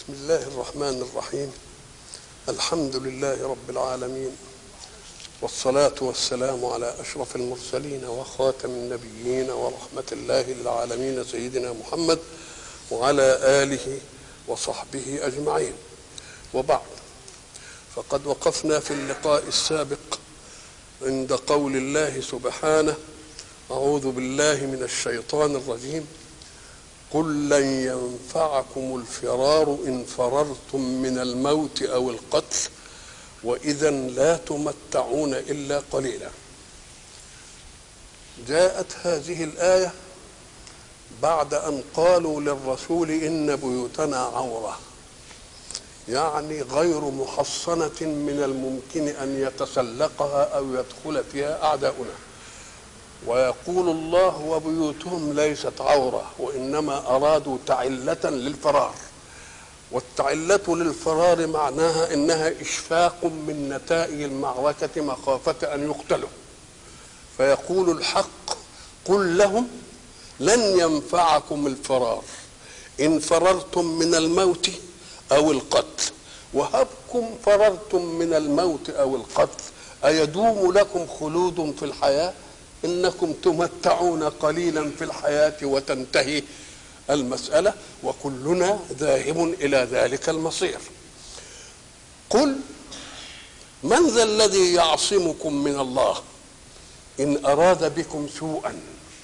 بسم الله الرحمن الرحيم الحمد لله رب العالمين والصلاة والسلام على أشرف المرسلين وخاتم النبيين ورحمة الله للعالمين سيدنا محمد وعلى آله وصحبه أجمعين وبعد فقد وقفنا في اللقاء السابق عند قول الله سبحانه أعوذ بالله من الشيطان الرجيم قل لن ينفعكم الفرار إن فررتم من الموت أو القتل وإذا لا تمتعون إلا قليلا جاءت هذه الآية بعد أن قالوا للرسول إن بيوتنا عورة يعني غير محصنة من الممكن أن يتسلقها أو يدخل فيها أعداؤنا ويقول الله وبيوتهم ليست عورة وإنما أرادوا تعلة للفرار والتعلة للفرار معناها إنها إشفاق من نتائج المعركة مخافة أن يقتلوا فيقول الحق قل لهم لن ينفعكم الفرار إن فررتم من الموت أو القتل وهبكم فررتم من الموت أو القتل أيدوم لكم خلود في الحياة إنكم تمتعون قليلا في الحياة وتنتهي المسألة وكلنا ذاهب إلى ذلك المصير قل من ذا الذي يعصمكم من الله إن أراد بكم سوءا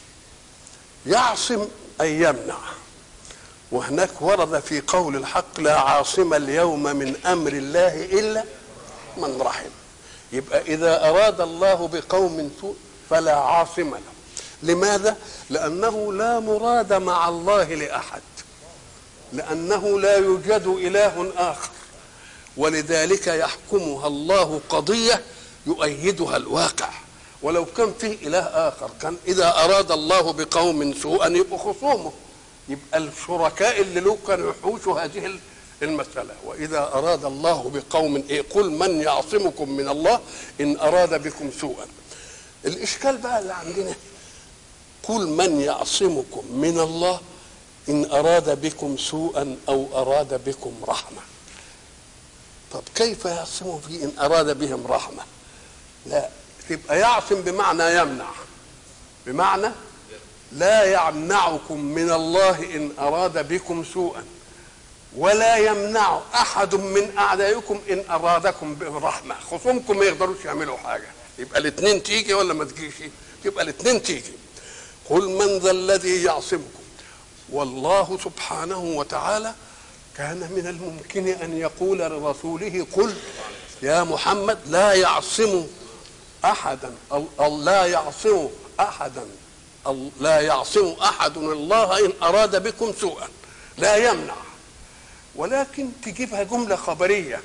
يعصم أي يمنع وهناك ورد في قول الحق لا عاصم اليوم من أمر الله إلا من رحم يبقى إذا أراد الله بقوم سوء فلا عاصم له لماذا لانه لا مراد مع الله لاحد لانه لا يوجد اله اخر ولذلك يحكمها الله قضيه يؤيدها الواقع ولو كان فيه اله اخر كان اذا اراد الله بقوم سوءا يبقوا خصومه يبقى الشركاء اللي له كانوا يحوشوا هذه المسألة وإذا أراد الله بقوم إيه قل من يعصمكم من الله إن أراد بكم سوءا الاشكال بقى اللي عندنا قل من يعصمكم من الله ان اراد بكم سوءا او اراد بكم رحمه طب كيف يعصم في ان اراد بهم رحمه لا تبقى يعصم بمعنى يمنع بمعنى لا يمنعكم من الله ان اراد بكم سوءا ولا يمنع احد من اعدائكم ان ارادكم برحمه خصومكم ما يقدروش يعملوا حاجه يبقى الاثنين تيجي ولا ما تجيش يبقى الاثنين تيجي قل من ذا الذي يعصمكم والله سبحانه وتعالى كان من الممكن ان يقول لرسوله قل يا محمد لا يعصم احدا أو لا يعصم احدا أو لا يعصم احد الله ان اراد بكم سوءا لا يمنع ولكن تجيبها جمله خبريه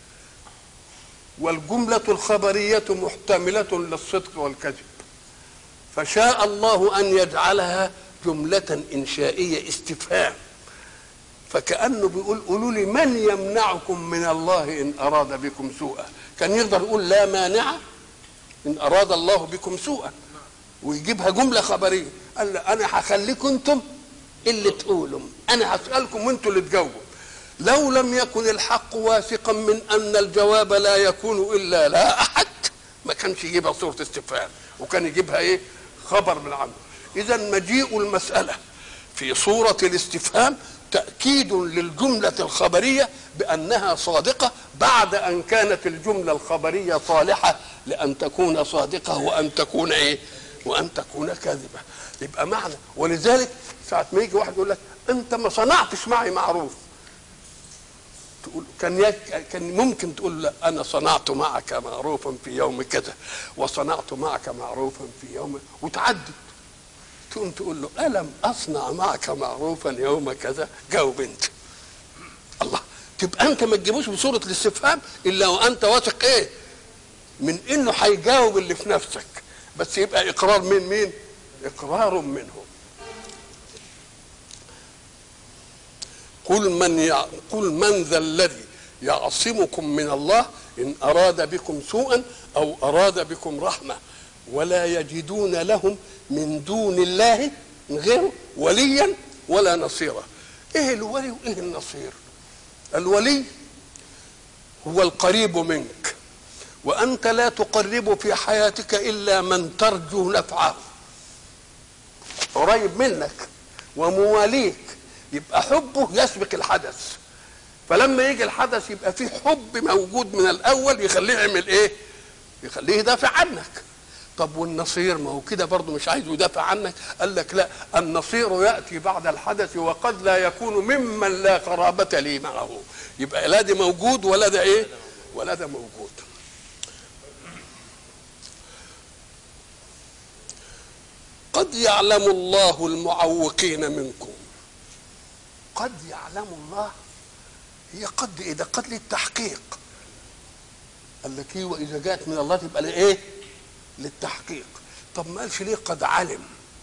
والجملة الخبرية محتملة للصدق والكذب فشاء الله أن يجعلها جملة إنشائية استفهام فكأنه بيقول قولوا لي من يمنعكم من الله إن أراد بكم سوءا كان يقدر يقول لا مانع إن أراد الله بكم سوءا ويجيبها جملة خبرية قال لا أنا هخليكم أنتم اللي تقولوا أنا هسألكم وأنتم اللي تجاوبوا لو لم يكن الحق واثقا من ان الجواب لا يكون الا لا احد ما كانش يجيبها صوره استفهام وكان يجيبها ايه خبر من عنده اذا مجيء المساله في صوره الاستفهام تاكيد للجمله الخبريه بانها صادقه بعد ان كانت الجمله الخبريه صالحه لان تكون صادقه وان تكون ايه وان تكون كاذبه يبقى معنى ولذلك ساعه ما يجي واحد يقول لك انت ما صنعتش معي معروف تقول كان يك كان ممكن تقول لا انا صنعت معك معروفا في يوم كذا وصنعت معك معروفا في يوم وتعدد تقوم تقول له الم اصنع معك معروفا يوم كذا جاوب انت الله تبقى انت ما تجيبوش بصوره الاستفهام الا وانت واثق ايه من انه هيجاوب اللي في نفسك بس يبقى اقرار من مين اقرار منه قل من يع... قل من ذا الذي يعصمكم من الله ان اراد بكم سوءا او اراد بكم رحمه ولا يجدون لهم من دون الله غير وليا ولا نصيرا ايه الولي وايه النصير الولي هو القريب منك وانت لا تقرب في حياتك الا من ترجو نفعه قريب منك ومواليك يبقى حبه يسبق الحدث فلما يجي الحدث يبقى فيه حب موجود من الاول يخليه يعمل ايه يخليه يدافع عنك طب والنصير ما هو كده برضه مش عايز يدافع عنك قال لك لا النصير ياتي بعد الحدث وقد لا يكون ممن لا قرابه لي معه يبقى لا ده موجود ولا ده ايه ولا ده موجود قد يعلم الله المعوقين منكم قد يعلم الله هي قد ايه ده قد للتحقيق قال لك ايه واذا جاءت من الله تبقى لايه للتحقيق طب ما قالش ليه قد علم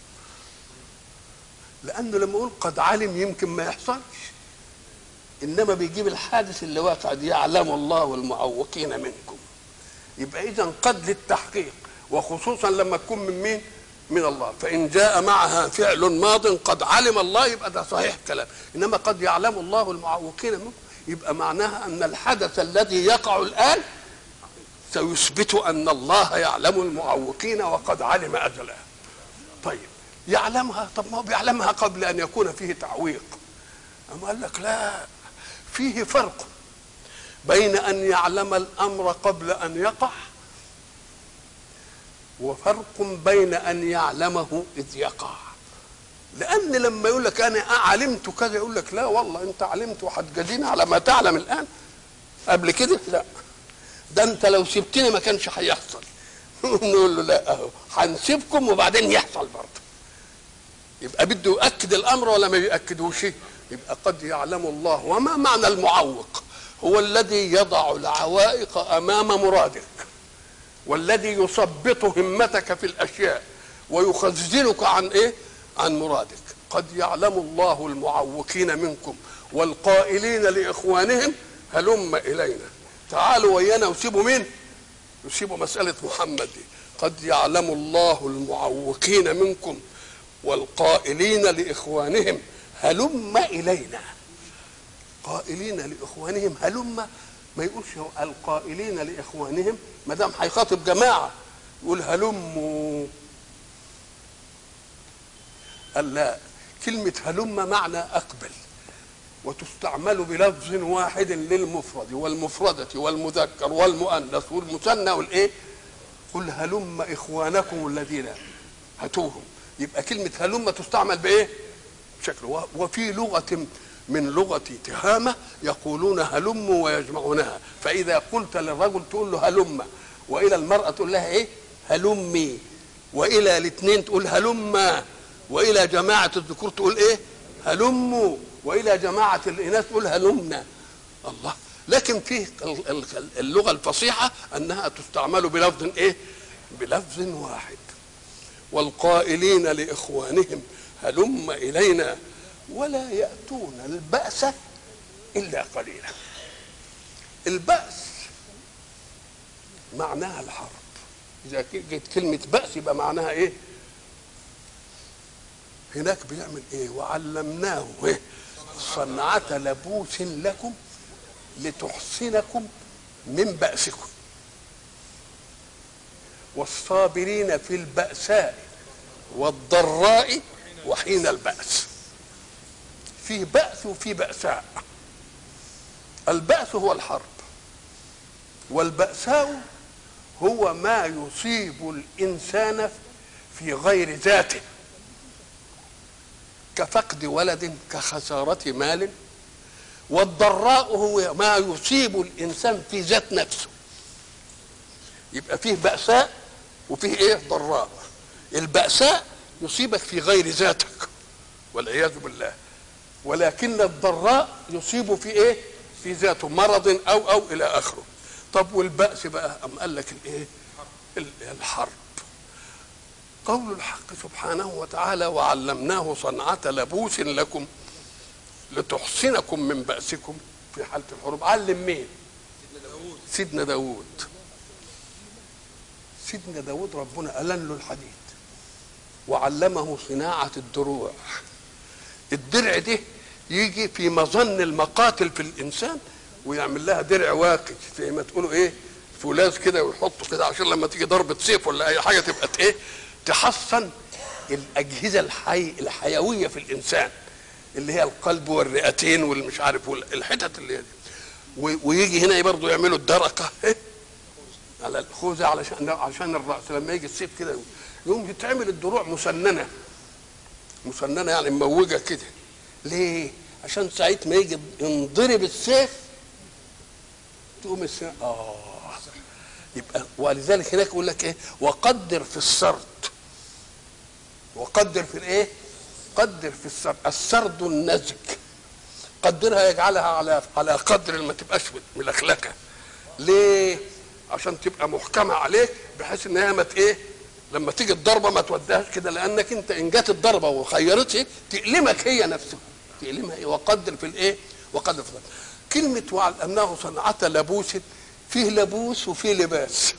لانه لما يقول قد علم يمكن ما يحصلش انما بيجيب الحادث اللي واقع دي يعلم الله والمعوقين منكم يبقى اذا قد للتحقيق وخصوصا لما تكون من مين من الله فان جاء معها فعل ماض قد علم الله يبقى ده صحيح كلام انما قد يعلم الله المعوقين منكم يبقى معناها ان الحدث الذي يقع الان سيثبت ان الله يعلم المعوقين وقد علم اجله طيب يعلمها طب ما هو بيعلمها قبل ان يكون فيه تعويق اما قال لك لا فيه فرق بين ان يعلم الامر قبل ان يقع وفرق بين ان يعلمه اذ يقع لان لما يقول لك انا علمت كذا يقول لك لا والله انت علمت وهتجازيني على ما تعلم الان قبل كده لا ده انت لو سبتني ما كانش هيحصل نقول له لا اهو هنسيبكم وبعدين يحصل برضه يبقى بده يؤكد الامر ولا ما يؤكدوش يبقى قد يعلم الله وما معنى المعوق هو الذي يضع العوائق امام مرادك والذي يثبط همتك في الاشياء ويخزنك عن ايه عن مرادك قد يعلم الله المعوقين منكم والقائلين لاخوانهم هلم الينا تعالوا ويانا وسيبوا مين يسيبوا مساله محمد دي قد يعلم الله المعوقين منكم والقائلين لاخوانهم هلم الينا قائلين لاخوانهم هلم ما يقولش القائلين لاخوانهم ما دام هيخاطب جماعه يقول هلموا قال لا كلمة هلم معنى أقبل وتستعمل بلفظ واحد للمفرد والمفردة والمذكر والمؤنث والمثنى والإيه؟ قل هلم إخوانكم الذين هاتوهم يبقى كلمة هلم تستعمل بإيه؟ شكله وفي لغة من لغة تهامة يقولون هلم ويجمعونها فإذا قلت للرجل تقول له هلم وإلى المرأة تقول لها إيه؟ هلمي وإلى الاثنين تقول هلما والى جماعه الذكور تقول ايه هلموا والى جماعه الاناث تقول هلمنا الله لكن في اللغه الفصيحه انها تستعمل بلفظ ايه بلفظ واحد والقائلين لاخوانهم هلم الينا ولا ياتون الباس الا قليلا الباس معناها الحرب اذا جت كلمه باس يبقى معناها ايه هناك بيعمل ايه وعلمناه إيه؟ صنعة لبوس لكم لتحصنكم من بأسكم والصابرين في البأساء والضراء وحين البأس في بأس وفي بأساء البأس هو الحرب والبأساء هو ما يصيب الإنسان في غير ذاته كفقد ولد كخسارة مال والضراء هو ما يصيب الإنسان في ذات نفسه يبقى فيه بأساء وفيه إيه ضراء البأساء يصيبك في غير ذاتك والعياذ بالله ولكن الضراء يصيب في إيه في ذاته مرض أو أو إلى آخره طب والبأس بقى أم قال لك الإيه الحرب قول الحق سبحانه وتعالى وعلمناه صنعة لبوس لكم لتحصنكم من بأسكم في حالة الحروب علم مين سيدنا داود سيدنا داود ربنا ألن له الحديد وعلمه صناعة الدروع الدرع ده يجي في مظن المقاتل في الانسان ويعمل لها درع واقي زي ما تقولوا ايه فولاذ كده ويحطه كده عشان لما تيجي ضربه سيف ولا اي حاجه تبقى ايه تحصن الاجهزه الحي الحيويه في الانسان اللي هي القلب والرئتين والمش عارف الحتت اللي هي دي ويجي هنا برضه يعملوا الدركه إيه؟ على الخوذه علشان عشان الراس لما يجي السيف كده يقوم يتعمل الدروع مسننه مسننه يعني مموجه كده ليه؟ عشان ساعة ما يجي ينضرب السيف تقوم السيف اه يبقى ولذلك هناك يقول لك ايه؟ وقدر في السرد وقدر في الايه؟ قدر في السرد السرد النزك قدرها يجعلها على على قدر ما تبقاش ملخلكه ليه؟ عشان تبقى محكمه عليك بحيث ان هي ما ايه؟ لما تيجي الضربه ما توديهاش كده لانك انت ان جت الضربه وخيرتها تألمك هي نفسها تألمها ايه وقدر في الايه؟ وقدر في الضربة. كلمة وعلمناه صنعة لبوس فيه لبوس وفيه لباس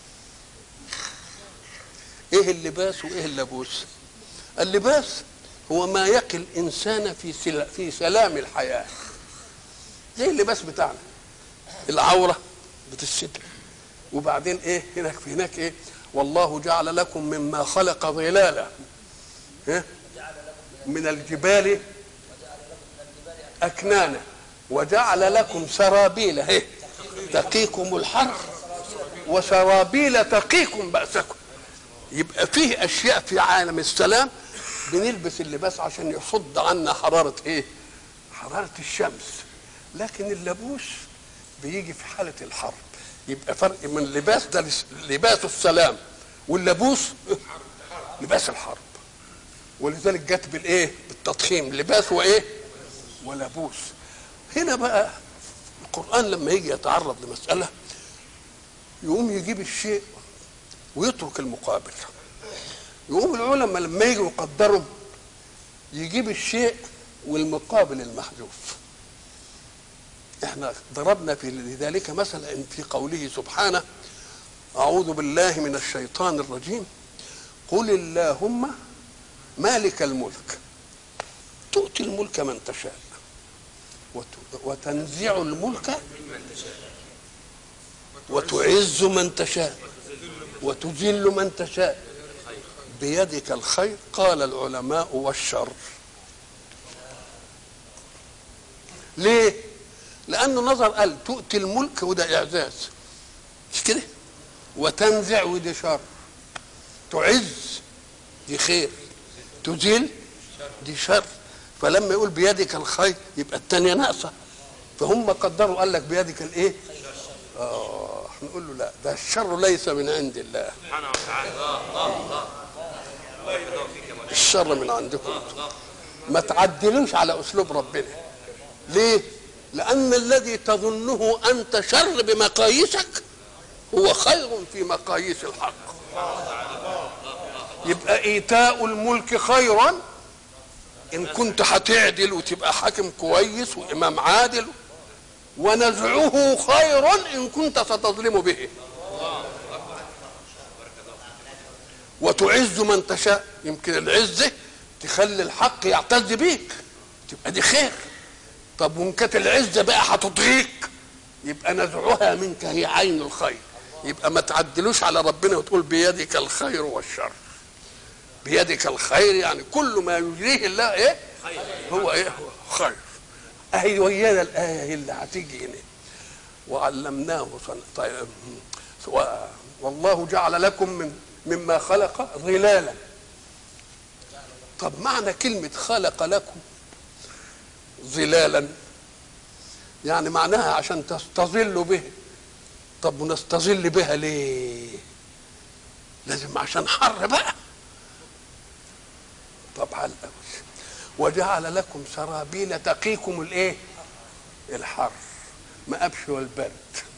ايه اللباس وايه اللبوس؟ اللباس هو ما يقي الانسان في سل... في سلام الحياه زي اللباس بتاعنا العوره بتستر وبعدين ايه هناك في هناك ايه والله جعل لكم مما خلق ظلالا إيه؟ من الجبال أكنانا وجعل لكم سرابيل إيه؟ تقيكم الحر وسرابيل تقيكم بأسكم يبقى فيه أشياء في عالم السلام بنلبس اللباس عشان يصد عنا حرارة إيه؟ حرارة الشمس لكن اللبوس بيجي في حالة الحرب يبقى فرق من لباس ده لباس السلام واللبوس لباس الحرب ولذلك جت بالايه بالتضخيم لباس وايه ولبوس هنا بقى القران لما يجي يتعرض لمساله يقوم يجيب الشيء ويترك المقابل يقوم العلماء لما يجوا يقدروا يجيب الشيء والمقابل المحذوف احنا ضربنا في ذلك مثلا في قوله سبحانه اعوذ بالله من الشيطان الرجيم قل اللهم مالك الملك تؤتي الملك من تشاء وتنزع الملك وتعز من تشاء وتذل من تشاء بيدك الخير قال العلماء والشر ليه لانه نظر قال تؤتي الملك وده اعزاز مش كده وتنزع ودي شر تعز دي خير تذل دي شر فلما يقول بيدك الخير يبقى الثانيه ناقصه فهم قدروا قال لك بيدك الايه اه نقول له لا ده الشر ليس من عند الله سبحانه وتعالى الشر من عندكم ما تعدلوش على اسلوب ربنا ليه لان الذي تظنه انت شر بمقاييسك هو خير في مقاييس الحق يبقى ايتاء الملك خيرا ان كنت هتعدل وتبقى حاكم كويس وامام عادل ونزعه خيرا ان كنت ستظلم به وتعز من تشاء يمكن العزه تخلي الحق يعتز بيك تبقى دي خير طب وان كانت العزه بقى هتطغيك يبقى نزعها منك هي عين الخير يبقى ما تعدلوش على ربنا وتقول بيدك الخير والشر بيدك الخير يعني كل ما يجريه الله ايه هو ايه هو خير اهي ويانا الايه اللي هتيجي هنا وعلمناه صنع طيب و- والله جعل لكم من مما خلق ظلالا طب معنى كلمة خلق لكم ظلالا يعني معناها عشان تستظلوا به طب ونستظل بها ليه لازم عشان حر بقى طب على الأول وجعل لكم سرابيل تقيكم الايه الحر ما أبش والبرد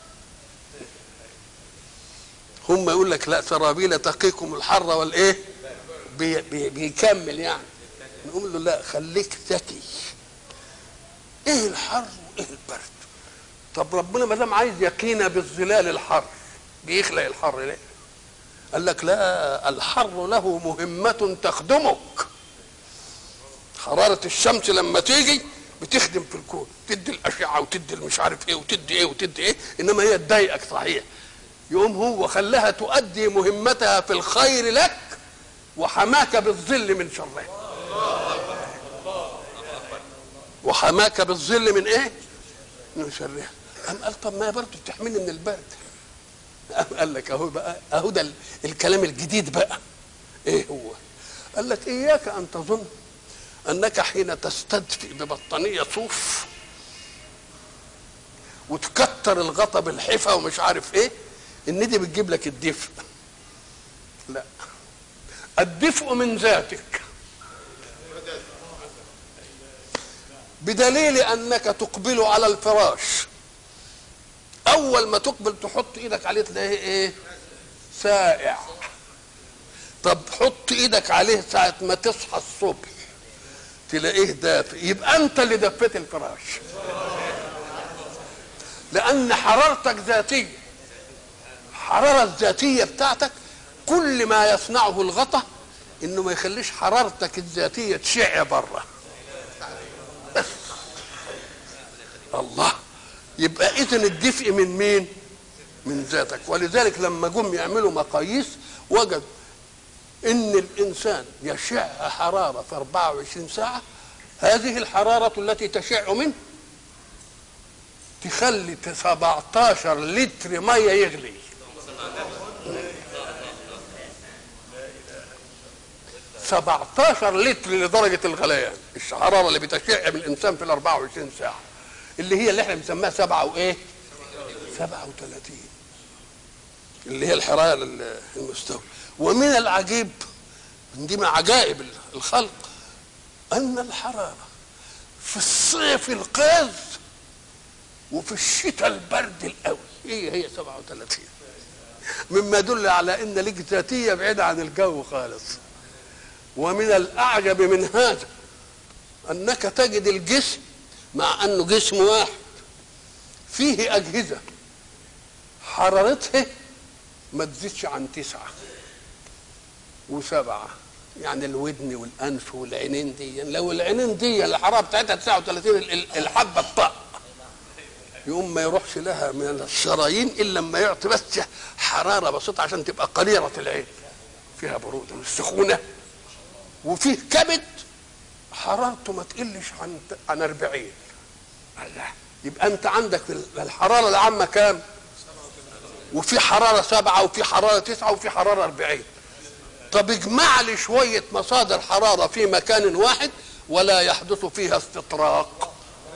هم يقول لك لا سرابيل تقيكم الحر والايه بي بي بيكمل يعني نقول له لا خليك ذكي ايه الحر وايه البرد طب ربنا ما دام عايز يقينا بالظلال الحر بيخلق الحر ليه قال لك لا الحر له مهمة تخدمك حرارة الشمس لما تيجي بتخدم في الكون تدي الاشعه وتدي مش عارف ايه وتدي ايه وتدي ايه انما هي تضايقك صحيح يقوم هو خلاها تؤدي مهمتها في الخير لك وحماك بالظل من شرها وحماك بالظل من ايه من شرها قام قال طب ما هي برضه بتحميني من البرد قام قال لك اهو بقى اهو ده ال- الكلام الجديد بقى ايه هو قال لك اياك ان تظن انك حين تستدفئ ببطانيه صوف وتكتر الغطا بالحفا ومش عارف ايه ان دي بتجيب لك الدفء لا الدفء من ذاتك بدليل انك تقبل على الفراش اول ما تقبل تحط ايدك عليه تلاقيه ايه سائع طب حط ايدك عليه ساعه ما تصحى الصبح تلاقيه دافئ يبقى انت اللي دفيت الفراش لان حرارتك ذاتيه الحراره الذاتيه بتاعتك كل ما يصنعه الغطا انه ما يخليش حرارتك الذاتيه تشع بره بس الله يبقى اذا الدفء من مين من ذاتك ولذلك لما جم يعملوا مقاييس وجدوا ان الانسان يشع حراره في 24 ساعه هذه الحراره التي تشع منه تخلي 17 لتر ميه يغلي سبعتاشر لتر لدرجة الغليان الحرارة اللي بتشع من الإنسان في ال 24 ساعة اللي هي اللي احنا بنسميها سبعة وإيه؟ سبعة وثلاثين اللي هي الحرارة المستوى ومن العجيب دي من عجائب الخلق أن الحرارة في الصيف القاذ وفي الشتاء البرد القوي هي هي 37 مما يدل على ان لك ذاتيه بعيده عن الجو خالص ومن الاعجب من هذا انك تجد الجسم مع انه جسم واحد فيه اجهزه حرارتها ما تزيدش عن تسعه وسبعه يعني الودن والانف والعينين دي لو العينين دي الحراره بتاعتها 39 الحبه الطاق يقوم ما يروحش لها من الشرايين الا لما يعطي بس حراره بسيطه عشان تبقى قليله العين فيها بروده السخونه وفيه كبد حرارته ما تقلش عن عن 40 الله يبقى انت عندك الحراره العامه كام؟ وفي حراره سبعه وفي حراره تسعه وفي حراره 40 طب اجمع لي شويه مصادر حراره في مكان واحد ولا يحدث فيها استطراق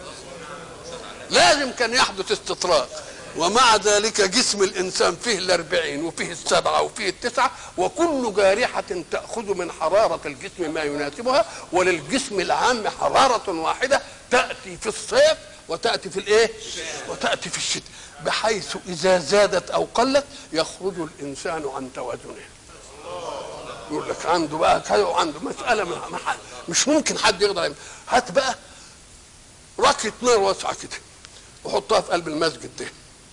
لازم كان يحدث استطراق ومع ذلك جسم الإنسان فيه الأربعين وفيه السبعة وفيه التسعة وكل جارحة تأخذ من حرارة الجسم ما يناسبها وللجسم العام حرارة واحدة تأتي في الصيف وتأتي في الإيه؟ وتأتي في الشتاء بحيث إذا زادت أو قلت يخرج الإنسان عن توازنه يقول لك عنده بقى كذا وعنده مسألة مش ممكن حد يقدر يعمل هات بقى ركة نار واسعة كده وحطها في قلب المسجد ده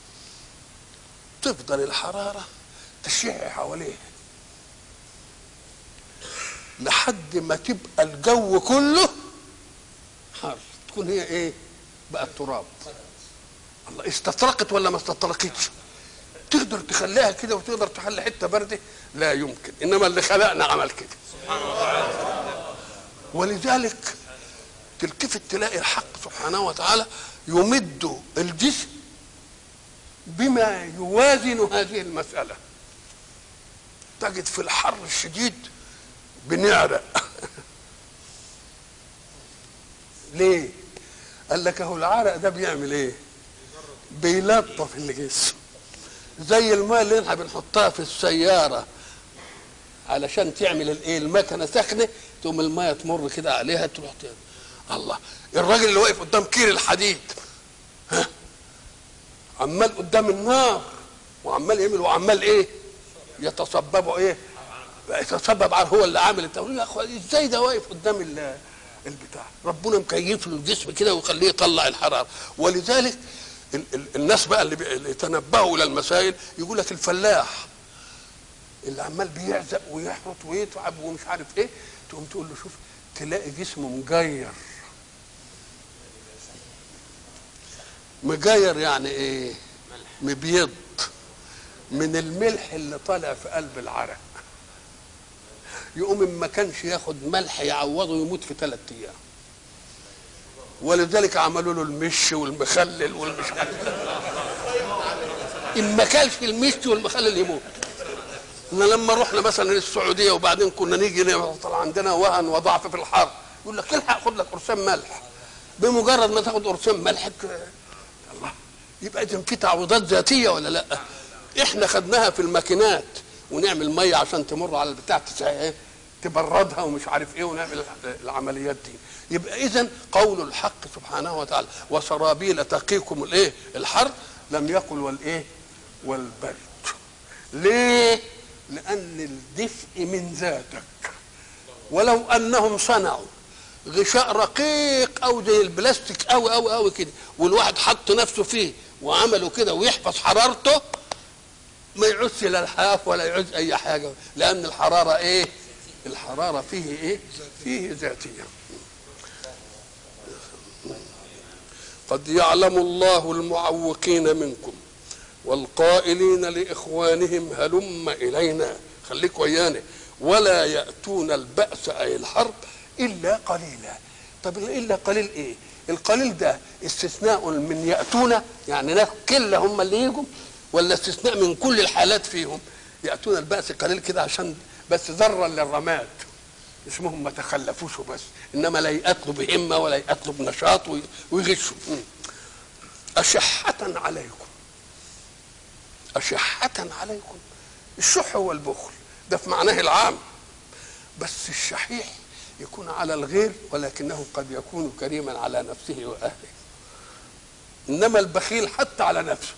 تفضل الحرارة تشع حواليه لحد ما تبقى الجو كله حر تكون هي ايه بقى التراب الله استطرقت ولا ما استطرقتش تقدر تخليها كده وتقدر تخلي حته برده لا يمكن انما اللي خلقنا عمل كده ولذلك تلتفت تلاقي الحق سبحانه وتعالى يمد الجسم بما يوازن هذه المسألة تجد في الحر الشديد بنعرق ليه؟ قال لك اهو العرق ده بيعمل ايه؟ بيلطف الجسم زي الماء اللي احنا بنحطها في السيارة علشان تعمل الايه المكنه سخنه تقوم الماء تمر كده عليها تروح تاني الله الراجل اللي واقف قدام كير الحديد ها عمال قدام النار وعمال يعمل وعمال ايه يتصببوا ايه يتصبب على هو اللي عامل التمرين يا اخوان ازاي ده واقف قدام البتاع ربنا مكيف له الجسم كده ويخليه يطلع الحراره ولذلك ال ال الناس بقى اللي, بي اللي يتنبهوا الى المسائل يقول لك الفلاح اللي عمال بيعزق ويحرط ويتعب ومش عارف ايه تقوم تقول له شوف تلاقي جسمه مجير مجاير يعني ايه مبيض من الملح اللي طالع في قلب العرق يقوم ما كانش ياخد ملح يعوضه يموت في ثلاث ايام ولذلك عملوا له المش والمخلل والمش عارف ان ما كانش المش والمخلل يموت احنا لما رحنا مثلا للسعوديه وبعدين كنا نيجي طلع عندنا وهن وضعف في الحر يقول لك الحق خد لك قرصين ملح بمجرد ما تاخد قرصين ملح الله يبقى اذا في تعويضات ذاتيه ولا لا؟ احنا خدناها في الماكينات ونعمل ميه عشان تمر على البتاع ايه تبردها ومش عارف ايه ونعمل العمليات دي يبقى اذا قول الحق سبحانه وتعالى وسرابيل تقيكم الايه الحر لم يقل والايه والبرد ليه لان الدفء من ذاتك ولو انهم صنعوا غشاء رقيق او زي البلاستيك او او او كده والواحد حط نفسه فيه وعمله كده ويحفظ حرارته ما يعوزش لا الحاف ولا يعوز اي حاجه لان الحراره ايه الحراره فيه ايه فيه ذاتيه قد يعلم الله المعوقين منكم والقائلين لاخوانهم هلم الينا خليك ويانا ولا ياتون الباس اي الحرب الا قليلا طب الا قليل ايه القليل ده استثناء من ياتون يعني ناس كله هم اللي يجوا ولا استثناء من كل الحالات فيهم ياتون الباس قليل كده عشان بس ذرا للرماد اسمهم ما تخلفوش بس انما لا يقتلوا بهمه ولا يقتلوا بنشاط ويغشوا اشحه عليكم اشحه عليكم الشح هو البخل ده في معناه العام بس الشحيح يكون على الغير ولكنه قد يكون كريما على نفسه واهله انما البخيل حتى على نفسه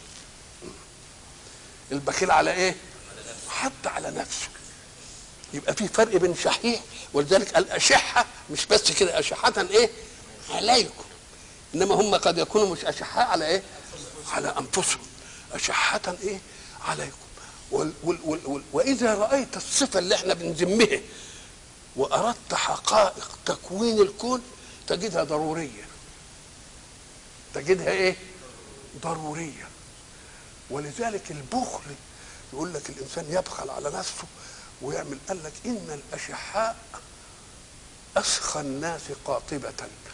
البخيل على ايه حتى على نفسه يبقى في فرق بين شحيح ولذلك الاشحه مش بس كده اشحه ايه عليكم انما هم قد يكونوا مش اشحاء على ايه على انفسهم اشحه ايه عليكم وال وال وال وال واذا رايت الصفه اللي احنا بنذمها واردت حقائق تكوين الكون تجدها ضروريه تجدها ايه ضروريه ولذلك البخل يقول لك الانسان يبخل على نفسه ويعمل قال لك ان الاشحاء اسخى الناس قاطبه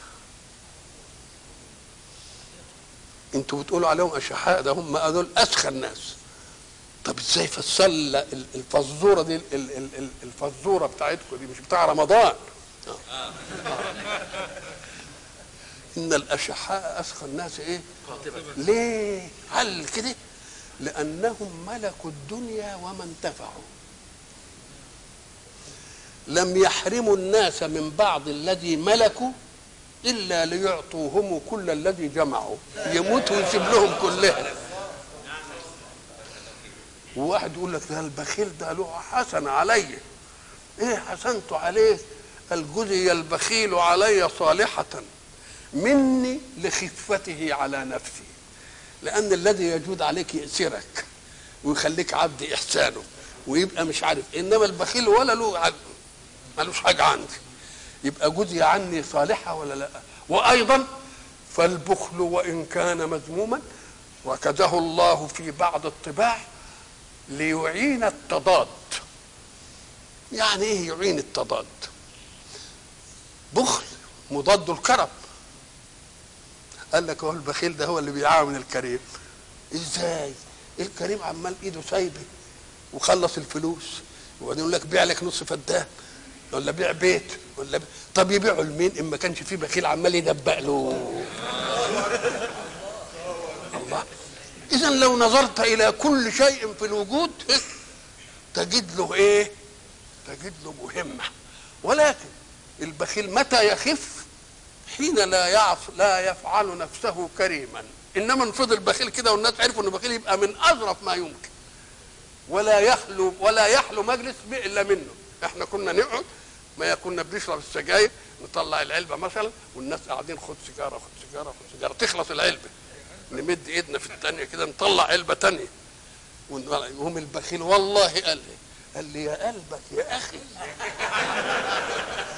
انتوا بتقولوا عليهم اشحاء ده هم دول اسخى الناس طب ازاي فسر الفزوره دي الفزوره بتاعتكم دي مش بتاع رمضان آه. ان الاشحاء اسخى الناس ايه ليه هل كده لانهم ملكوا الدنيا وما انتفعوا لم يحرموا الناس من بعض الذي ملكوا الا ليعطوهم كل الذي جمعوا يموت ويسيب لهم كلها وواحد يقول لك ده البخيل ده له حسن علي ايه حسنت عليه الجزي البخيل علي صالحة مني لخفته على نفسي لأن الذي يجود عليك يأسرك ويخليك عبد إحسانه ويبقى مش عارف إنما البخيل ولا له ملوش حاجة عندي يبقى جزي عني صالحة ولا لا وأيضا فالبخل وإن كان مذموما ركزه الله في بعض الطباع ليعين التضاد يعني ايه يعين التضاد بخل مضاد الكرم قال لك هو البخيل ده هو اللي بيعاون الكريم ازاي الكريم عمال ايده سايبه وخلص الفلوس وبعدين يقول لك بيع لك نص فدان ولا بيع بيت ولا بي... طب يبيعه لمين ان ما كانش فيه بخيل عمال يدبق له الله اذا لو نظرت الى كل شيء في الوجود تجد له ايه تجد له مهمه ولكن البخيل متى يخف حين لا يعف لا يفعل نفسه كريما انما ان فضل بخيل كده والناس عرفوا انه بخيل يبقى من اظرف ما يمكن ولا يخلو ولا يحلو مجلس الا منه احنا كنا نقعد ما كنا بنشرب السجاير نطلع العلبه مثلا والناس قاعدين خد سيجاره خد سيجاره خد سيجاره تخلص العلبه نمد ايدنا في الثانيه كده نطلع علبه ثانيه ويقوم البخيل والله قال لي قال لي يا قلبك يا اخي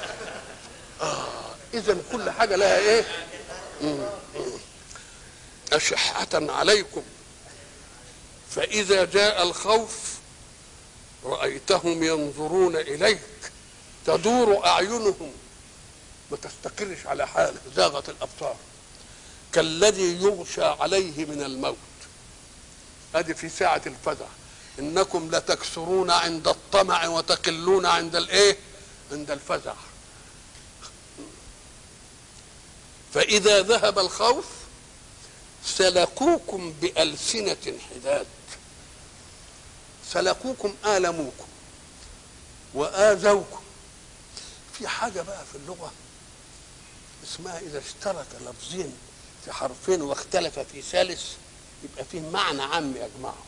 آه اذا كل حاجه لها ايه أشحة عليكم فإذا جاء الخوف رأيتهم ينظرون إليك تدور أعينهم ما تستقرش على حاله زاغت الأبصار كالذي يغشى عليه من الموت هذه في ساعة الفزع إنكم لتكسرون عند الطمع وتقلون عند الإيه؟ عند الفزع فإذا ذهب الخوف سلكوكم بألسنة حداد سلكوكم آلموكم وآذوكم في حاجة بقى في اللغة اسمها إذا اشترك لفظين في حرفين واختلف في ثالث يبقى فيه معنى عام يجمعهم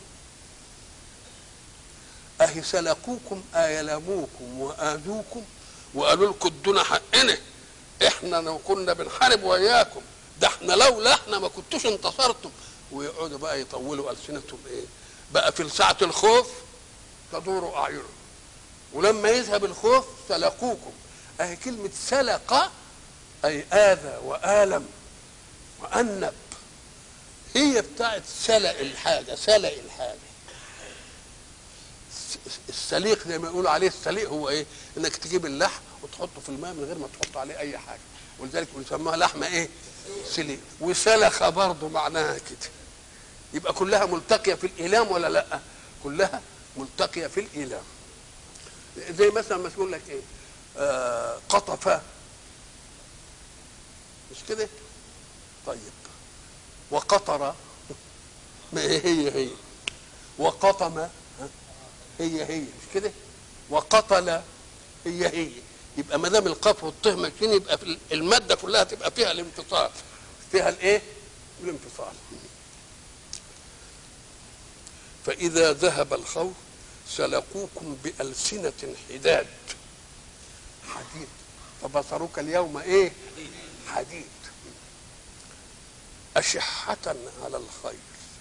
أهي سلكوكم آيلموكم وآذوكم وقالوا لكم ادونا حقنا احنا لو كنا بنحارب وياكم ده احنا لولا احنا ما كنتوش انتصرتم ويقعدوا بقى يطولوا ألسنتهم ايه بقى في ساعة الخوف تدور أعينهم ولما يذهب الخوف سلقوكم أهي كلمة سلق أي آذى وآلم وأنب هي بتاعت سلق الحاجة سلق الحاجة السليق زي ما يقولوا عليه السليق هو ايه؟ انك تجيب اللحم وتحطه في الماء من غير ما تحط عليه اي حاجه ولذلك يسموها لحمه ايه؟ سليق وسلخ برضه معناها كده يبقى كلها ملتقيه في الايلام ولا لا؟ كلها ملتقيه في الايلام زي مثلا ما تقول لك ايه؟ آه قطف مش كده؟ طيب وقطر ما هي هي وقطم هي هي مش كده وقتل هي هي يبقى ما دام القاف والطه ماشيين يبقى في الماده كلها تبقى فيها الانفصال فيها الايه؟ الانفصال فإذا ذهب الخوف سلقوكم بألسنة حداد حديد فبصرك اليوم ايه؟ حديد أشحة على الخير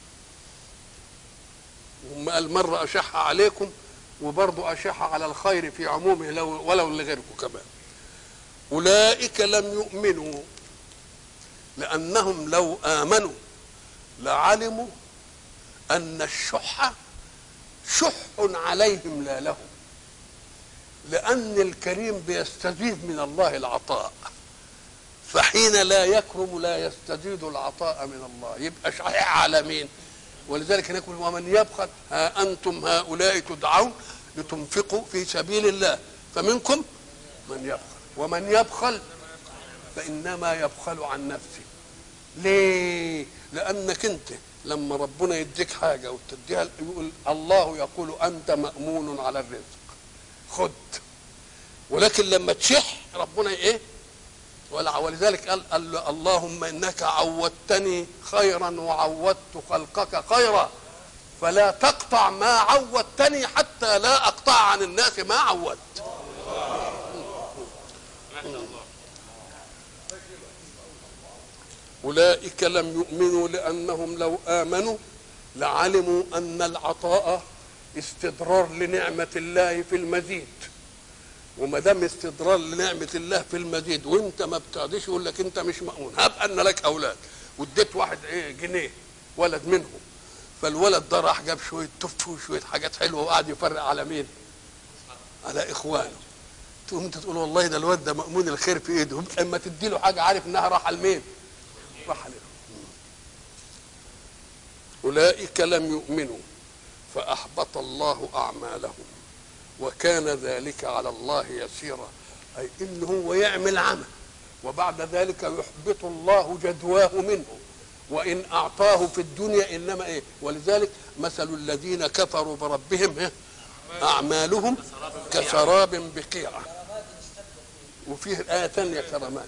هم قال مرة أشح عليكم وبرضه أشح على الخير في عمومه لو ولو لغيركم كمان أولئك لم يؤمنوا لأنهم لو آمنوا لعلموا أن الشح شح عليهم لا لهم لأن الكريم بيستزيد من الله العطاء فحين لا يكرم لا يستزيد العطاء من الله يبقى شحيح على مين ولذلك نقول ومن يبخل ها أنتم هؤلاء تدعون لتنفقوا في سبيل الله فمنكم من يبخل ومن يبخل فإنما يبخل عن نفسه ليه لأنك أنت لما ربنا يديك حاجة وتديها يقول الله يقول أنت مأمون على الرزق خد ولكن لما تشح ربنا ايه ولذلك قال, قال اللهم انك عودتني خيرا وعودت خلقك خيرا فلا تقطع ما عودتني حتى لا اقطع عن الناس ما عودت اولئك لم يؤمنوا لانهم لو امنوا لعلموا ان العطاء استدرار لنعمه الله في المزيد وما دام استدرار لنعمه الله في المزيد وانت ما بتعديش يقول لك انت مش مامون هب ان لك اولاد واديت واحد ايه جنيه ولد منهم فالولد ده راح جاب شويه تف وشويه حاجات حلوه وقعد يفرق على مين؟ على اخوانه تقوم انت تقول والله ده الواد ده مامون الخير في ايده اما تدي له حاجه عارف انها راح لمين؟ راح عليه اولئك لم يؤمنوا فاحبط الله اعمالهم وكان ذلك على الله يسيرا اي انه هو يعمل عمل وبعد ذلك يحبط الله جدواه منه وان اعطاه في الدنيا انما ايه ولذلك مثل الذين كفروا بربهم إيه؟ اعمالهم كسراب بقيعه وفيه ايه ثانيه كرامات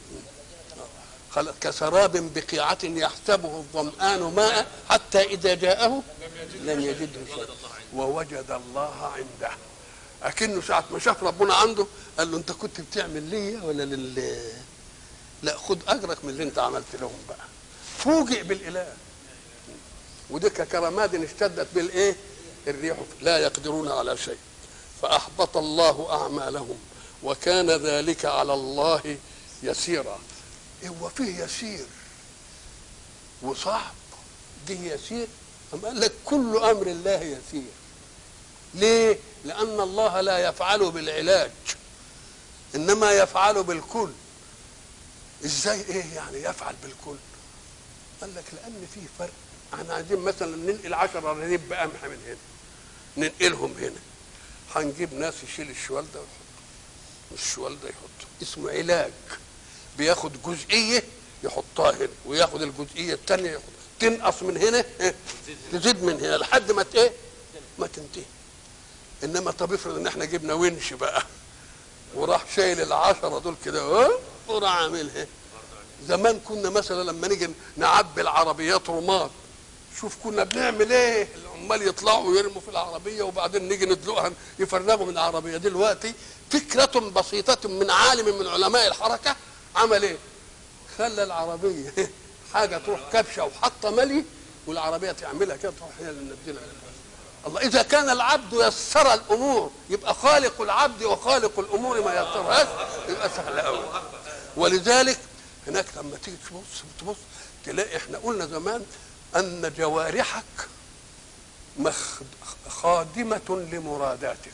كسراب بقيعة يحسبه الظمآن ماء حتى إذا جاءه لم يجده شيء ووجد الله عنده أكنه ساعة ما شاف ربنا عنده قال له أنت كنت بتعمل ليا ولا لل لا خد أجرك من اللي أنت عملت لهم بقى فوجئ بالإله ودي كرماد اشتدت بالإيه؟ الريح لا يقدرون على شيء فأحبط الله أعمالهم وكان ذلك على الله يسيرا هو فيه يسير وصعب ده يسير أم قال لك كل امر الله يسير ليه لان الله لا يفعل بالعلاج انما يفعل بالكل ازاي ايه يعني يفعل بالكل قال لك لان في فرق احنا عايزين مثلا ننقل 10 رغيف بقمح من هنا ننقلهم هنا هنجيب ناس يشيل الشوال ده ويحط الشوال ده يحطه اسمه علاج بياخد جزئيه يحطها هنا وياخد الجزئيه الثانيه يحط تنقص من هنا إيه؟ تزيد من هنا لحد ما ت- ايه ما تنتهي انما طب افرض ان احنا جبنا ونش بقى وراح شايل العشرة دول كده اه وراح عاملها زمان كنا مثلا لما نيجي نعبي العربيات رماد شوف كنا بنعمل ايه العمال يطلعوا ويرموا في العربيه وبعدين نيجي ندلقها يفرغوا من العربيه دلوقتي فكره بسيطه من عالم من علماء الحركه عمل ايه خلى العربيه حاجه تروح كبشه وحاطه ملي والعربيه تعملها كده تروح هي اللي نبدلها الله اذا كان العبد يسر الامور يبقى خالق العبد وخالق الامور ما يسرهاش يبقى سهل قوي ولذلك هناك لما تيجي تبص تبص تلاقي احنا قلنا زمان ان جوارحك مخ- خادمة لمراداتك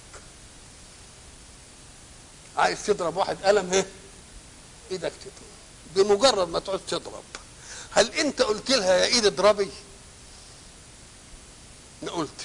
عايز تضرب واحد قلم ايه ايدك تضرب بمجرد ما تعوز تضرب هل انت قلت لها يا ايد اضربي ما قلتش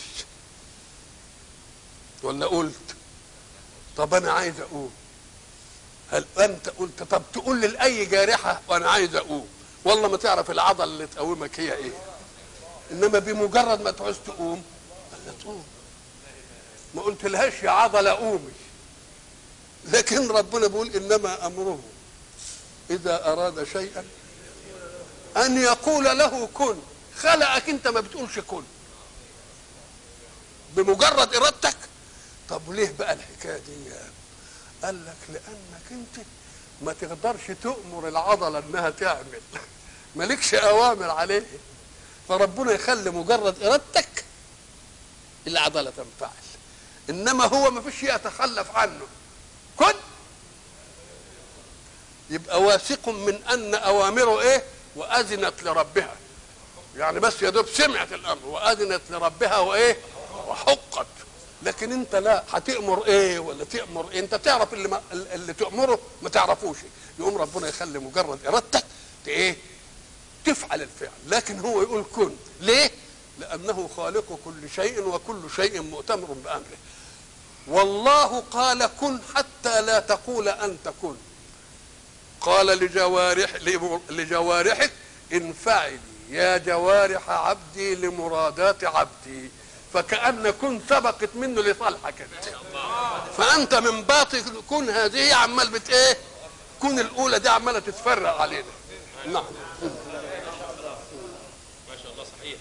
ولا قلت طب انا عايز اقول هل انت قلت طب تقول لي لاي جارحه وانا عايز اقوم والله ما تعرف العضله اللي تقومك هي ايه انما بمجرد ما تعوز تقوم لا تقوم ما قلت لهاش يا عضله قومي لكن ربنا بيقول انما امره اذا اراد شيئا ان يقول له كن خلقك انت ما بتقولش كن بمجرد ارادتك طب ليه بقى الحكايه دي قال لك لانك انت ما تقدرش تؤمر العضله انها تعمل مالكش اوامر عليه فربنا يخلي مجرد ارادتك العضله تنفعل انما هو ما فيش يتخلف عنه كن يبقى واثق من ان اوامره ايه واذنت لربها يعني بس يا دوب سمعت الامر واذنت لربها وايه وحقت لكن انت لا هتامر ايه ولا تامر إيه؟ انت تعرف اللي ما اللي تامره ما تعرفوش يقوم ربنا يخلي مجرد ارادتك ت- ايه تفعل الفعل لكن هو يقول كن ليه لانه خالق كل شيء وكل شيء مؤتمر بامره والله قال كن حتى لا تقول انت كن قال لجوارح لجوارحك انفعلي يا جوارح عبدي لمرادات عبدي فكأن كن سبقت منه لصالحك انت فانت من باطل كن هذه عمال بت ايه كن الاولى دي عماله تتفرق علينا نعم ما شاء الله صحيح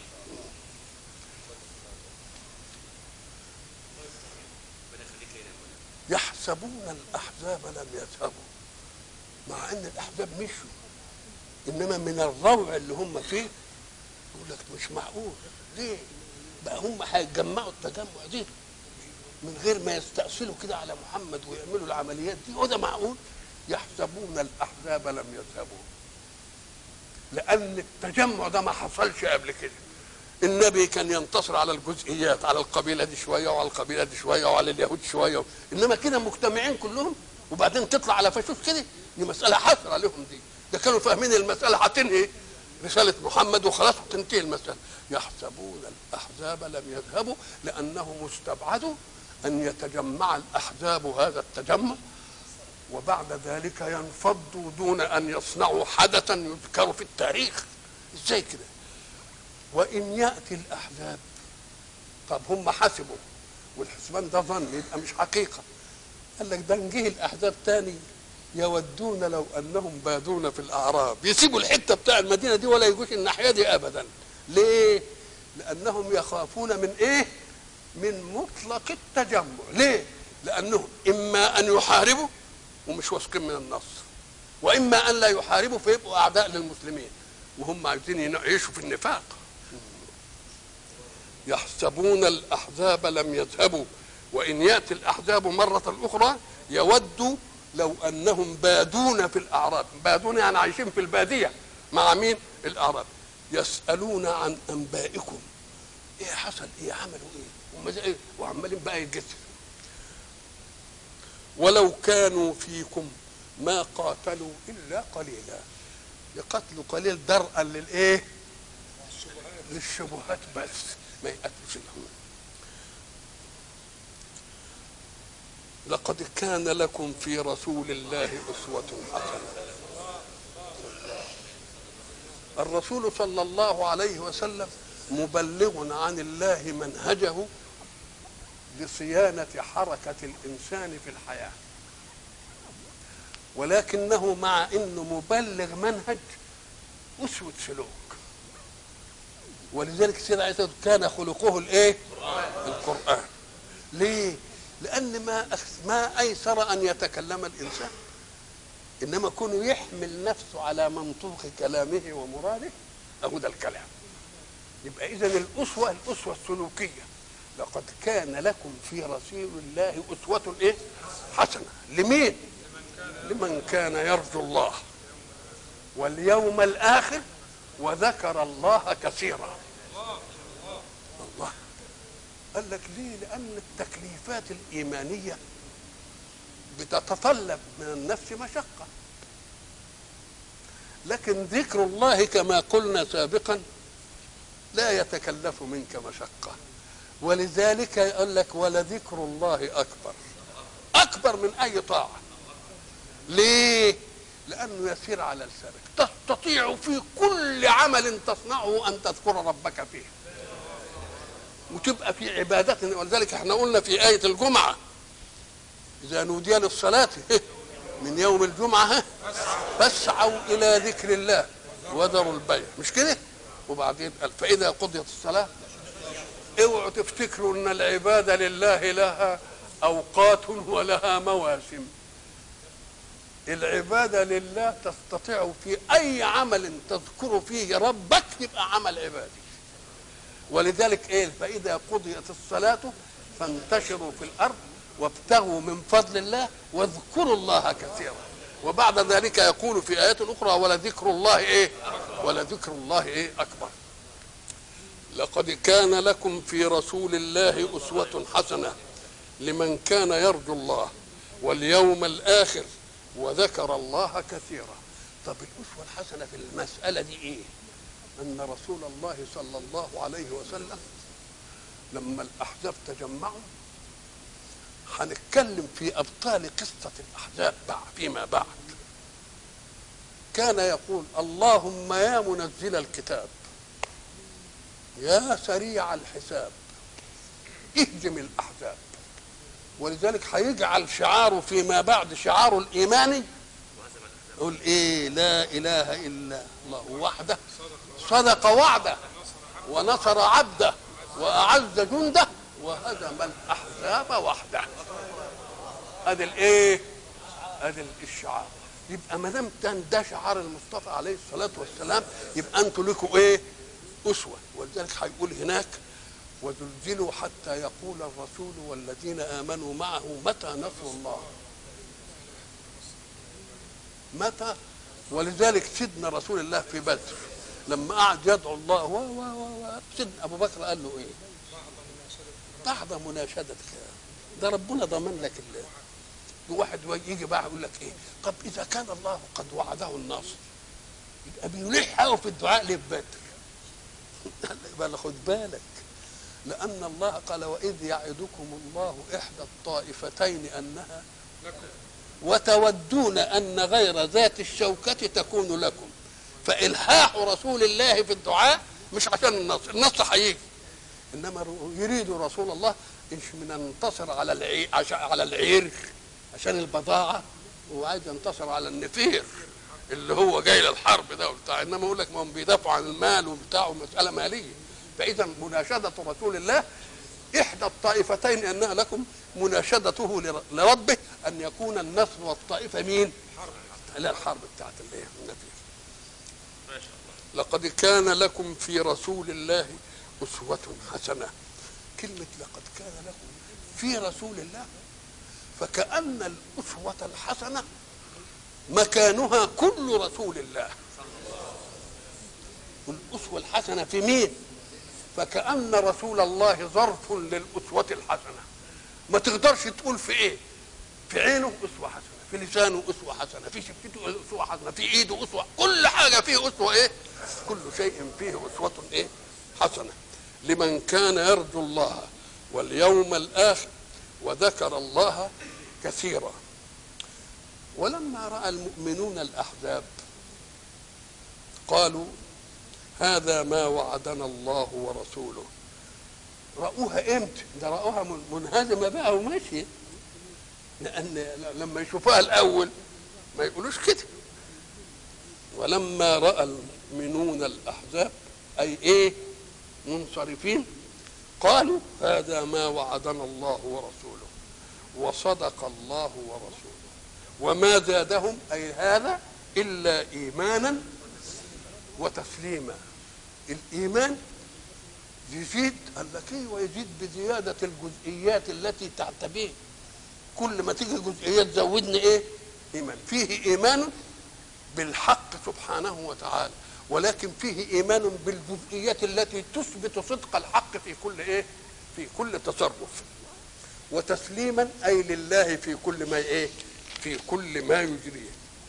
يحسبون الاحزاب لم يذهبوا مع ان الاحزاب مشوا انما من الروع اللي هم فيه يقول لك مش معقول ليه بقى هم هيتجمعوا التجمع دي من غير ما يستأصلوا كده على محمد ويعملوا العمليات دي وده معقول يحسبون الاحزاب لم يذهبوا لان التجمع ده ما حصلش قبل كده النبي كان ينتصر على الجزئيات على القبيله دي شويه وعلى القبيله دي شويه وعلى اليهود شويه انما كده مجتمعين كلهم وبعدين تطلع على فشوش كده دي مساله حسره لهم دي ده كانوا فاهمين المساله هتنهي رساله محمد وخلاص هتنتهي المساله يحسبون الاحزاب لم يذهبوا لانهم استبعدوا ان يتجمع الاحزاب هذا التجمع وبعد ذلك ينفضوا دون ان يصنعوا حدثا يذكر في التاريخ ازاي كده وان ياتي الاحزاب طب هم حسبوا والحسبان ده ظن يبقى مش حقيقه قال لك ده نجيه الاحزاب تاني يودون لو انهم بادون في الاعراب يسيبوا الحته بتاع المدينه دي ولا يجوش الناحيه دي ابدا ليه لانهم يخافون من ايه من مطلق التجمع ليه لانهم اما ان يحاربوا ومش واثقين من النصر واما ان لا يحاربوا فيبقوا اعداء للمسلمين وهم عايزين يعيشوا في النفاق يحسبون الاحزاب لم يذهبوا وان ياتي الاحزاب مره اخرى يودوا لو انهم بادون في الاعراب بادون يعني عايشين في الباديه مع مين الاعراب يسالون عن انبائكم ايه حصل ايه عملوا ايه هم ايه وعمالين بقى يتجسسوا ولو كانوا فيكم ما قاتلوا الا قليلا يقتلوا قليل درءا للايه للشبهات بس ما يقتلوش لهم لقد كان لكم في رسول الله أسوة حسنة الرسول صلى الله عليه وسلم مبلغ عن الله منهجه لصيانة حركة الإنسان في الحياة ولكنه مع انه مبلغ منهج اسوه سلوك ولذلك سيدنا عيسى كان خلقه الايه القران ليه لان ما أخ- ما ايسر ان يتكلم الانسان انما كونه يحمل نفسه على منطوق كلامه ومراده اهو ده الكلام يبقى اذا الاسوه الاسوه السلوكيه لقد كان لكم في رسول الله اسوه ايه حسنه لمين لمن كان يرجو الله واليوم الاخر وذكر الله كثيرا الله قال لك ليه لان التكليفات الايمانيه بتتطلب من النفس مشقه لكن ذكر الله كما قلنا سابقا لا يتكلف منك مشقه ولذلك يقول لك ولذكر الله اكبر اكبر من اي طاعه ليه لانه يسير على لسانك تستطيع في كل عمل تصنعه ان تذكر ربك فيه وتبقى في عبادة ولذلك احنا قلنا في آية الجمعة إذا نودي للصلاة من يوم الجمعة فاسعوا إلى ذكر الله وذروا البيع مش كده؟ وبعدين قال فإذا قضيت الصلاة اوعوا تفتكروا ان العبادة لله لها أوقات ولها مواسم العبادة لله تستطيع في أي عمل تذكر فيه ربك يبقى عمل عبادي ولذلك ايه فاذا قضيت الصلاه فانتشروا في الارض وابتغوا من فضل الله واذكروا الله كثيرا وبعد ذلك يقول في ايات اخرى ولذكر الله ايه ولذكر الله ايه اكبر لقد كان لكم في رسول الله اسوه حسنه لمن كان يرجو الله واليوم الاخر وذكر الله كثيرا طب الاسوه الحسنه في المساله دي ايه ان رسول الله صلى الله عليه وسلم لما الاحزاب تجمعوا هنتكلم في ابطال قصه الاحزاب بعد فيما بعد كان يقول اللهم يا منزل الكتاب يا سريع الحساب اهزم الاحزاب ولذلك هيجعل شعاره فيما بعد شعاره الايماني يقول ايه لا اله الا الله وحده صدق وعده ونصر عبده واعز جنده وهزم الاحزاب وحده ادي الايه ادي الشعار يبقى ما دام كان ده شعار المصطفى عليه الصلاه والسلام يبقى انتوا لكم ايه اسوه ولذلك هيقول هناك وزلزلوا حتى يقول الرسول والذين امنوا معه متى نصر الله متى ولذلك سيدنا رسول الله في بدر لما قعد يدعو الله و و و و سيدنا ابو بكر قال له ايه؟ بعد مناشدتك ده ربنا ضمن لك الله واحد يجي بقى يقول لك ايه؟ طب اذا كان الله قد وعده النصر يبقى بيلح قوي في الدعاء ليه في بدر؟ قال لك بقى خد بالك لأن الله قال وإذ يعدكم الله إحدى الطائفتين أنها وتودون أن غير ذات الشوكة تكون لكم فإلحاح رسول الله في الدعاء مش عشان النصر النصر هيجي إنما يريد رسول الله إيش من ينتصر على العير على العير عشان البضاعة وعايز ينتصر على النفير اللي هو جاي للحرب ده وبتاع انما يقول لك ما هم بيدافعوا عن المال وبتاع مساله ماليه فاذا مناشده رسول الله احدى الطائفتين انها لكم مناشدته لر- لربه ان يكون النصر والطائفه مين؟ لا الحرب بتاعت الايه؟ النفير لقد كان لكم في رسول الله أسوة حسنة كلمة لقد كان لكم في رسول الله فكأن الأسوة الحسنة مكانها كل رسول الله والاسوه الحسنه في مين فكأن رسول الله ظرف للأسوة الحسنة ما تقدرش تقول في ايه في عينه أسوة حسنة في لسانه أسوة حسنة في شفته أسوة حسنة في إيده أسوة كل حاجة فيه أسوة إيه كل شيء فيه أسوة إيه حسنة لمن كان يرجو الله واليوم الآخر وذكر الله كثيرا ولما رأى المؤمنون الأحزاب قالوا هذا ما وعدنا الله ورسوله رأوها امتى ده رأوها منهزمة بقى وماشية لأن لما يشوفوها الأول ما يقولوش كده ولما رأى المؤمنون الأحزاب أي إيه منصرفين قالوا هذا ما وعدنا الله ورسوله وصدق الله ورسوله وما زادهم أي هذا إلا إيمانا وتسليما الإيمان يزيد قال لك ايه ويزيد بزيادة الجزئيات التي تعتبيه كل ما تيجي جزئيات زودني ايه إيمان فيه إيمان بالحق سبحانه وتعالى ولكن فيه إيمان بالجزئيات التي تثبت صدق الحق في كل ايه في كل تصرف وتسليما أي لله في كل ما ايه في كل ما يجريه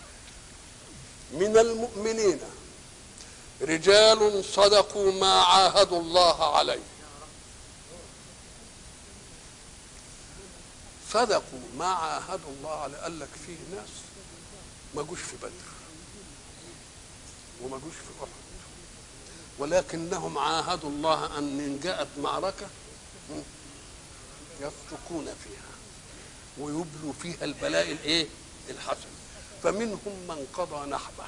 من المؤمنين رجال صدقوا ما عاهدوا الله عليه صدقوا ما عاهدوا الله عليه قال لك فيه ناس ما جوش في بدر وما جوش في احد ولكنهم عاهدوا الله ان ان جاءت معركه يصدقون فيها ويبلوا فيها البلاء الايه الحسن فمنهم من قضى نحبه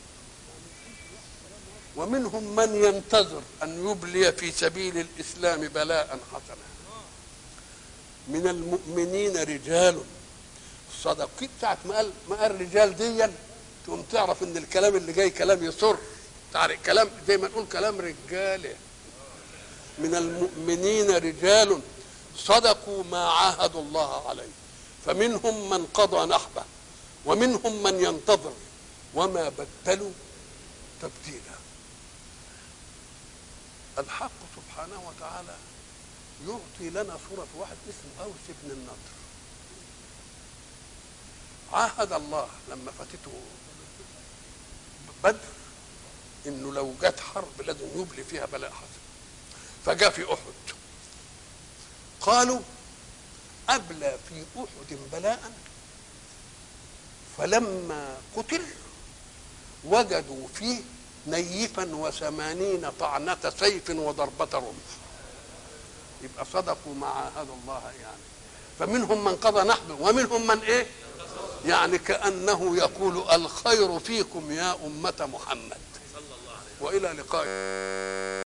ومنهم من ينتظر ان يبلي في سبيل الاسلام بلاء حسنا من المؤمنين رجال صدقين ساعة ما قال ما قال رجال ديا تقوم تعرف ان الكلام اللي جاي كلام يسر تعرف كلام زي ما نقول كلام رجاله من المؤمنين رجال صدقوا ما عاهدوا الله عليه فمنهم من قضى نحبه ومنهم من ينتظر وما بدلوا تبديلا الحق سبحانه وتعالى يعطي لنا صورة واحد اسمه أوس بن النضر عاهد الله لما فاتته بدر انه لو جت حرب لازم يبلي فيها بلاء حسن فجاء في احد قالوا ابلى في احد بلاء فلما قتل وجدوا فيه نيفا وثمانين طعنة سيف وضربة رمح يبقى صدقوا ما عاهدوا الله يعني فمنهم من قضى نحبه ومنهم من ايه يعني كأنه يقول الخير فيكم يا أمة محمد وإلى لقاء